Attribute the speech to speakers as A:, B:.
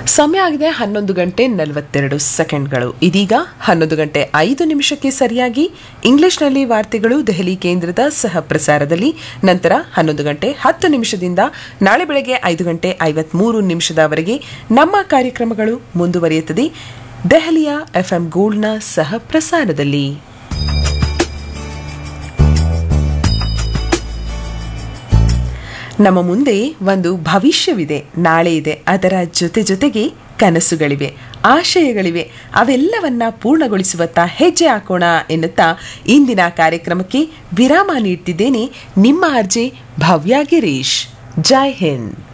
A: ಸಮಯ ಆಗಿದೆ ಹನ್ನೊಂದು ಗಂಟೆ ನಲವತ್ತೆರಡು ಸೆಕೆಂಡ್ಗಳು ಇದೀಗ ಹನ್ನೊಂದು ಗಂಟೆ ಐದು ನಿಮಿಷಕ್ಕೆ ಸರಿಯಾಗಿ ಇಂಗ್ಲಿಷ್ನಲ್ಲಿ ವಾರ್ತೆಗಳು ದೆಹಲಿ ಕೇಂದ್ರದ ಸಹ ಪ್ರಸಾರದಲ್ಲಿ ನಂತರ ಹನ್ನೊಂದು ಗಂಟೆ ಹತ್ತು ನಿಮಿಷದಿಂದ ನಾಳೆ ಬೆಳಗ್ಗೆ ಐದು ಗಂಟೆ ಐವತ್ಮೂರು ನಿಮಿಷದವರೆಗೆ ನಮ್ಮ ಕಾರ್ಯಕ್ರಮಗಳು ಮುಂದುವರಿಯುತ್ತದೆ ದೆಹಲಿಯ ಎಫ್ಎಂ ಗೋಲ್ಡ್ನ ಸಹ ಪ್ರಸಾರದಲ್ಲಿ ನಮ್ಮ ಮುಂದೆ ಒಂದು ಭವಿಷ್ಯವಿದೆ ನಾಳೆ ಇದೆ ಅದರ ಜೊತೆ ಜೊತೆಗೆ ಕನಸುಗಳಿವೆ ಆಶಯಗಳಿವೆ ಅವೆಲ್ಲವನ್ನ ಪೂರ್ಣಗೊಳಿಸುವತ್ತ ಹೆಜ್ಜೆ ಹಾಕೋಣ ಎನ್ನುತ್ತಾ ಇಂದಿನ ಕಾರ್ಯಕ್ರಮಕ್ಕೆ ವಿರಾಮ ನೀಡ್ತಿದ್ದೇನೆ ನಿಮ್ಮ ಅರ್ಜೆ ಭವ್ಯ ಗಿರೀಶ್ ಜೈ ಹಿಂದ್